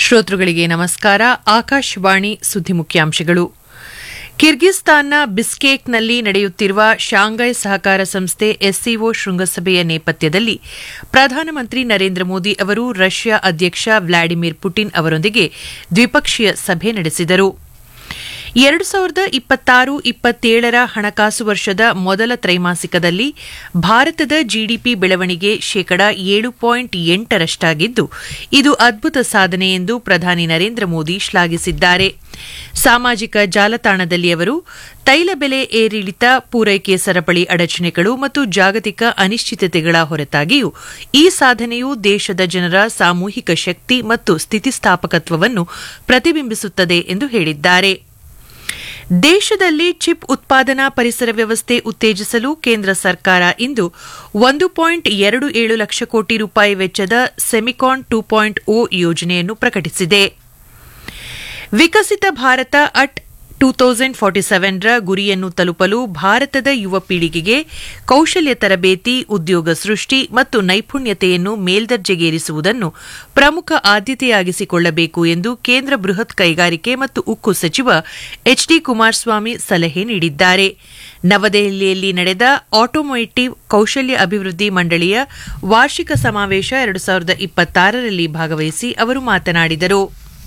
ಶ್ರೋತೃಗಳಿಗೆ ನಮಸ್ಕಾರ ಆಕಾಶವಾಣಿ ಸುದ್ದಿ ಮುಖ್ಯಾಂಶಗಳು ಕಿರ್ಗಿಸ್ತಾನ್ನ ಬಿಸ್ಕೇಕ್ನಲ್ಲಿ ನಡೆಯುತ್ತಿರುವ ಶಾಂಘೈ ಸಹಕಾರ ಸಂಸ್ಥೆ ಎಸ್ಸಿಒ ಶೃಂಗಸಭೆಯ ನೇಪಥ್ಯದಲ್ಲಿ ಪ್ರಧಾನಮಂತ್ರಿ ನರೇಂದ್ರ ಮೋದಿ ಅವರು ರಷ್ಯಾ ಅಧ್ಯಕ್ಷ ವ್ಲಾಡಿಮಿರ್ ಪುಟಿನ್ ಅವರೊಂದಿಗೆ ದ್ವಿಪಕ್ಷೀಯ ಸಭೆ ನಡೆಸಿದರು ಎರಡು ಸಾವಿರದ ಇಪ್ಪತ್ತಾರು ಇಪ್ಪತ್ತೇಳರ ಹಣಕಾಸು ವರ್ಷದ ಮೊದಲ ತ್ರೈಮಾಸಿಕದಲ್ಲಿ ಭಾರತದ ಜಿಡಿಪಿ ಬೆಳವಣಿಗೆ ಶೇಕಡ ಏಳು ಪಾಯಿಂಟ್ ಎಂಟರಷ್ಟಾಗಿದ್ದು ಇದು ಅದ್ಭುತ ಸಾಧನೆ ಎಂದು ಪ್ರಧಾನಿ ನರೇಂದ್ರ ಮೋದಿ ಶ್ಲಾಘಿಸಿದ್ದಾರೆ ಸಾಮಾಜಿಕ ಜಾಲತಾಣದಲ್ಲಿ ಅವರು ತೈಲ ಬೆಲೆ ಏರಿಳಿತ ಪೂರೈಕೆ ಸರಪಳಿ ಅಡಚಣೆಗಳು ಮತ್ತು ಜಾಗತಿಕ ಅನಿಶ್ಚಿತತೆಗಳ ಹೊರತಾಗಿಯೂ ಈ ಸಾಧನೆಯು ದೇಶದ ಜನರ ಸಾಮೂಹಿಕ ಶಕ್ತಿ ಮತ್ತು ಸ್ಥಿತಿಸ್ಥಾಪಕತ್ವವನ್ನು ಪ್ರತಿಬಿಂಬಿಸುತ್ತದೆ ಎಂದು ಹೇಳಿದ್ದಾರೆ ದೇಶದಲ್ಲಿ ಚಿಪ್ ಉತ್ಪಾದನಾ ಪರಿಸರ ವ್ಯವಸ್ಥೆ ಉತ್ತೇಜಿಸಲು ಕೇಂದ್ರ ಸರ್ಕಾರ ಇಂದು ಒಂದು ಪಾಯಿಂಟ್ ಎರಡು ಏಳು ಲಕ್ಷ ಕೋಟಿ ರೂಪಾಯಿ ವೆಚ್ಚದ ಸೆಮಿಕಾನ್ ಟು ಪಾಯಿಂಟ್ ಓ ಯೋಜನೆಯನ್ನು ಪ್ರಕಟಿಸಿದೆ Viksit Bharat at two thousand forty ಸೆವೆನ್ರ ಗುರಿಯನ್ನು ತಲುಪಲು ಭಾರತದ ಯುವ ಪೀಳಿಗೆಗೆ ಕೌಶಲ್ಯ ತರಬೇತಿ ಉದ್ಯೋಗ ಸೃಷ್ಟಿ ಮತ್ತು ನೈಪುಣ್ಯತೆಯನ್ನು ಮೇಲ್ದರ್ಜೆಗೇರಿಸುವುದನ್ನು ಪ್ರಮುಖ ಆದ್ಯತೆಯಾಗಿಸಿಕೊಳ್ಳಬೇಕು ಎಂದು ಕೇಂದ್ರ ಬೃಹತ್ ಕೈಗಾರಿಕೆ ಮತ್ತು ಉಕ್ಕು ಸಚಿವ ಎಚ್ ಡಿ ಕುಮಾರಸ್ವಾಮಿ ಸಲಹೆ ನೀಡಿದ್ದಾರೆ ನವದೆಹಲಿಯಲ್ಲಿ ನಡೆದ ಆಟೋಮೋಟಿವ್ ಕೌಶಲ್ಯ ಅಭಿವೃದ್ಧಿ ಮಂಡಳಿಯ ವಾರ್ಷಿಕ ಸಮಾವೇಶ ಎರಡು ಸಾವಿರದ ಇಪ್ಪತ್ತಾರರಲ್ಲಿ ಭಾಗವಹಿಸಿ ಅವರು ಮಾತನಾಡಿದರು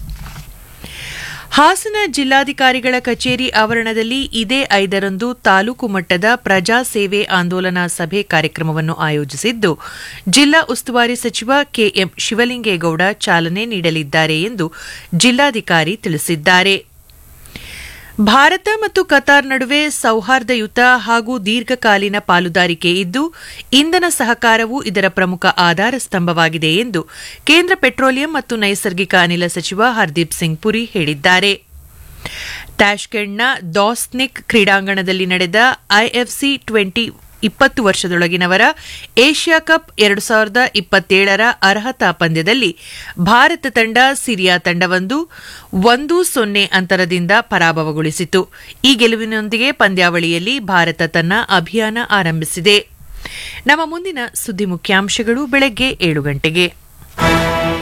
ಹಾಸನ ಜಿಲ್ಲಾಧಿಕಾರಿಗಳ ಕಚೇರಿ ಆವರಣದಲ್ಲಿ ಇದೇ ಐದರಂದು ತಾಲೂಕು ಮಟ್ಟದ ಪ್ರಜಾ ಸೇವೆ ಆಂದೋಲನಾ ಸಭೆ ಕಾರ್ಯಕ್ರಮವನ್ನು ಆಯೋಜಿಸಿದ್ದು ಜಿಲ್ಲಾ ಉಸ್ತುವಾರಿ ಸಚಿವ ಕೆಎಂ ಶಿವಲಿಂಗೇಗೌಡ ಚಾಲನೆ ನೀಡಲಿದ್ದಾರೆ ಎಂದು ಜಿಲ್ಲಾಧಿಕಾರಿ ತಿಳಿಸಿದ್ದಾರೆ ಭಾರತ ಮತ್ತು ಕತಾರ್ ನಡುವೆ ಸೌಹಾರ್ದಯುತ ಹಾಗೂ ದೀರ್ಘಕಾಲೀನ ಪಾಲುದಾರಿಕೆ ಇದ್ದು ಇಂಧನ ಸಹಕಾರವು ಇದರ ಪ್ರಮುಖ ಆಧಾರ ಸ್ತಂಭವಾಗಿದೆ ಎಂದು ಕೇಂದ್ರ ಪೆಟ್ರೋಲಿಯಂ ಮತ್ತು ನೈಸರ್ಗಿಕ ಅನಿಲ ಸಚಿವ ಹರ್ದೀಪ್ ಸಿಂಗ್ ಪುರಿ ಹೇಳಿದ್ದಾರೆ ಟ್ಯಾಷ್ಕೆಂಡ್ನ ಡಾಸ್ನಿಕ್ ಕ್ರೀಡಾಂಗಣದಲ್ಲಿ ನಡೆದ ಐಎಫ್ಸಿ ಟ್ವೆಂಟಿ ಇಪ್ಪತ್ತು ವರ್ಷದೊಳಗಿನವರ ಏಷ್ಯಾ ಕಪ್ ಎರಡು ಸಾವಿರದ ಇಪ್ಪತ್ತೇಳರ ಅರ್ಹತಾ ಪಂದ್ಯದಲ್ಲಿ ಭಾರತ ತಂಡ ಸಿರಿಯಾ ತಂಡವೊಂದು ಒಂದು ಸೊನ್ನೆ ಅಂತರದಿಂದ ಪರಾಭವಗೊಳಿಸಿತು ಈ ಗೆಲುವಿನೊಂದಿಗೆ ಪಂದ್ಯಾವಳಿಯಲ್ಲಿ ಭಾರತ ತನ್ನ ಅಭಿಯಾನ ಆರಂಭಿಸಿದೆ ನಮ್ಮ ಮುಂದಿನ ಸುದ್ದಿ ಮುಖ್ಯಾಂಶಗಳು ಬೆಳಗ್ಗೆ ಏಳು ಗಂಟೆಗೆ